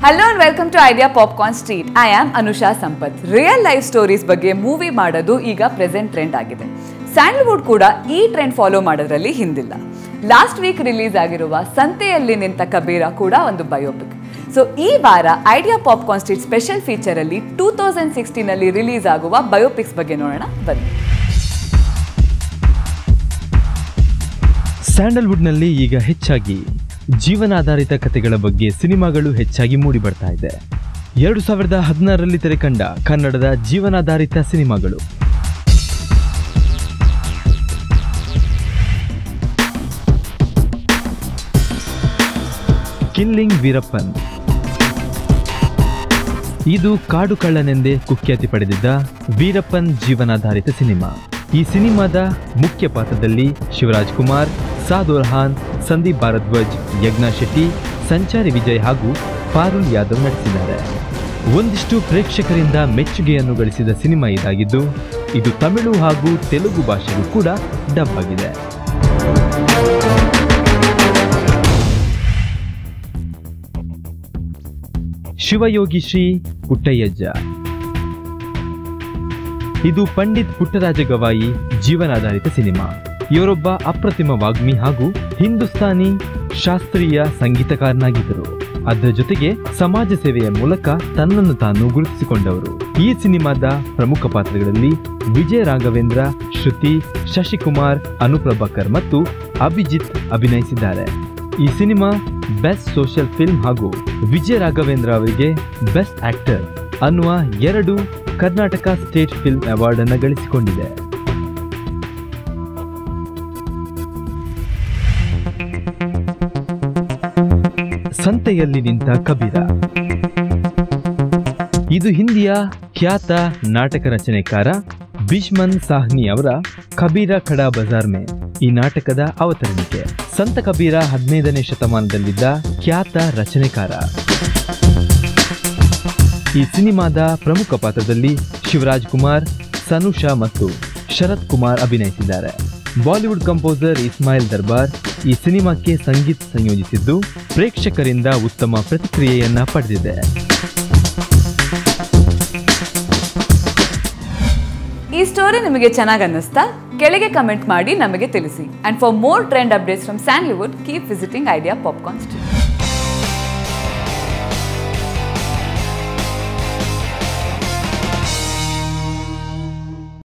hello and welcome to Idea Popcorn Street I am Anusha Sampath real life stories ಬಗ್ಗೆ movie ಮಾಡೋದು ಈಗ present trend ಆಗಿದೆ Sandalwood ಕೂಡ ಈ ಟ್ರೆಂಡ್ ಫಾಲೋ ಮಾಡೋದ್ರಲ್ಲಿ ಹಿಂದಿಲ್ಲ ಲಾಸ್ಟ್ ವೀಕ್ ರಿಲೀಸ್ ಆಗಿರುವ ಸಂತೆಯಲ್ಲಿ ನಿಂತ ಕಬೀರ ಕೂಡ ಒಂದು ಬಯೋಪಿಕ್ ಸೊ ಈ ವಾರ ಐಡಿಯಾ ಪಾಪ್ಕಾರ್ನ್ ಸ್ಟ್ರೀಟ್ ಸ್ಪೆಷಲ್ ಫೀಚರಲ್ಲಿ ಟೂ ತೌಸಂಡ್ ಸಿಕ್ಸ್ಟೀನಲ್ಲಿ ರಿಲೀಸ್ ಆಗುವ ಬಯೋಪಿಕ್ಸ್ ಬಗ್ಗೆ ನೋಡೋಣ ಬನ್ನಿ ಸ್ಯಾಂಡಲ್ವುಡ್ನಲ್ಲಿ ಈಗ ಹೆಚ್ಚಾಗಿ ಜೀವನಾಧಾರಿತ ಕಥೆಗಳ ಬಗ್ಗೆ ಸಿನಿಮಾಗಳು ಹೆಚ್ಚಾಗಿ ಮೂಡಿಬರ್ತಾ ಇದೆ ಎರಡು ಸಾವಿರದ ಹದಿನಾರರಲ್ಲಿ ತೆರೆಕಂಡ ಕನ್ನಡದ ಜೀವನಾಧಾರಿತ ಸಿನಿಮಾಗಳು ಕಿಲ್ಲಿಂಗ್ ವೀರಪ್ಪನ್ ಇದು ಕಾಡು ಕಳ್ಳನೆಂದೇ ಕುಖ್ಯಾತಿ ಪಡೆದಿದ್ದ ವೀರಪ್ಪನ್ ಜೀವನಾಧಾರಿತ ಸಿನಿಮಾ ಈ ಸಿನಿಮಾದ ಮುಖ್ಯ ಪಾತ್ರದಲ್ಲಿ ಶಿವರಾಜ್ ಕುಮಾರ್ ಸಾದೋರ್ ಖಾನ್ ಸಂದೀಪ್ ಭಾರದ್ವಾಜ್ ಯಜ್ಞಾ ಶೆಟ್ಟಿ ಸಂಚಾರಿ ವಿಜಯ್ ಹಾಗೂ ಪಾರುಲ್ ಯಾದವ್ ನಟಿಸಿದ್ದಾರೆ ಒಂದಿಷ್ಟು ಪ್ರೇಕ್ಷಕರಿಂದ ಮೆಚ್ಚುಗೆಯನ್ನು ಗಳಿಸಿದ ಸಿನಿಮಾ ಇದಾಗಿದ್ದು ಇದು ತಮಿಳು ಹಾಗೂ ತೆಲುಗು ಭಾಷೆಗೂ ಕೂಡ ಡಬ್ ಆಗಿದೆ ಶಿವಯೋಗಿ ಶ್ರೀ ಪುಟ್ಟಯ್ಯಜ್ಜ ಇದು ಪಂಡಿತ್ ಪುಟ್ಟರಾಜ ಗವಾಯಿ ಜೀವನಾಧಾರಿತ ಸಿನಿಮಾ ಇವರೊಬ್ಬ ಅಪ್ರತಿಮ ವಾಗ್ಮಿ ಹಾಗೂ ಹಿಂದೂಸ್ತಾನಿ ಶಾಸ್ತ್ರೀಯ ಸಂಗೀತಕಾರನಾಗಿದ್ದರು ಅದರ ಜೊತೆಗೆ ಸಮಾಜ ಸೇವೆಯ ಮೂಲಕ ತನ್ನನ್ನು ತಾನು ಗುರುತಿಸಿಕೊಂಡವರು ಈ ಸಿನಿಮಾದ ಪ್ರಮುಖ ಪಾತ್ರಗಳಲ್ಲಿ ವಿಜಯ ರಾಘವೇಂದ್ರ ಶ್ರುತಿ ಶಶಿಕುಮಾರ್ ಅನುಪ್ರಭಾಕರ್ ಮತ್ತು ಅಭಿಜಿತ್ ಅಭಿನಯಿಸಿದ್ದಾರೆ ಈ ಸಿನಿಮಾ ಬೆಸ್ಟ್ ಸೋಷಿಯಲ್ ಫಿಲ್ಮ್ ಹಾಗೂ ವಿಜಯ ರಾಘವೇಂದ್ರ ಅವರಿಗೆ ಬೆಸ್ಟ್ ಆಕ್ಟರ್ ಅನ್ನುವ ಎರಡು ಕರ್ನಾಟಕ ಸ್ಟೇಟ್ ಫಿಲ್ಮ್ ಅವಾರ್ಡ್ ಅನ್ನು ಗಳಿಸಿಕೊಂಡಿದೆ ಸಂತೆಯಲ್ಲಿ ನಿಂತ ಕಬೀರ ಇದು ಹಿಂದಿಯ ಖ್ಯಾತ ನಾಟಕ ರಚನೆಕಾರ ಬಿಷ್ಮನ್ ಸಾಹ್ನಿ ಅವರ ಕಬೀರ ಖಡಾ ಬಜಾರ್ ಮೇ ಈ ನಾಟಕದ ಅವತರಣಿಕೆ ಸಂತ ಕಬೀರ ಹದಿನೈದನೇ ಶತಮಾನದಲ್ಲಿದ್ದ ಖ್ಯಾತ ರಚನೆಕಾರ ಈ ಸಿನಿಮಾದ ಪ್ರಮುಖ ಪಾತ್ರದಲ್ಲಿ ಶಿವರಾಜ್ ಕುಮಾರ್ ಸನುಷಾ ಮತ್ತು ಶರತ್ ಕುಮಾರ್ ಅಭಿನಯಿಸಿದ್ದಾರೆ ಬಾಲಿವುಡ್ ಕಂಪೋಸರ್ ಇಸ್ಮಾಯಿಲ್ ದರ್ಬಾರ್ ಈ ಸಿನಿಮಾಕ್ಕೆ ಸಂಗೀತ ಸಂಯೋಜಿಸಿದ್ದು ಪ್ರೇಕ್ಷಕರಿಂದ ಉತ್ತಮ ಪ್ರತಿಕ್ರಿಯೆಯನ್ನ ಪಡೆದಿದೆ ಈ ಸ್ಟೋರಿ ನಿಮಗೆ ಚೆನ್ನಾಗಿ ಅನ್ನಿಸ್ತಾ ಕೆಳಗೆ ಕಮೆಂಟ್ ಮಾಡಿ ನಮಗೆ ತಿಳಿಸಿ and for more trend updates from Sandalwood keep visiting Idea Popcorn street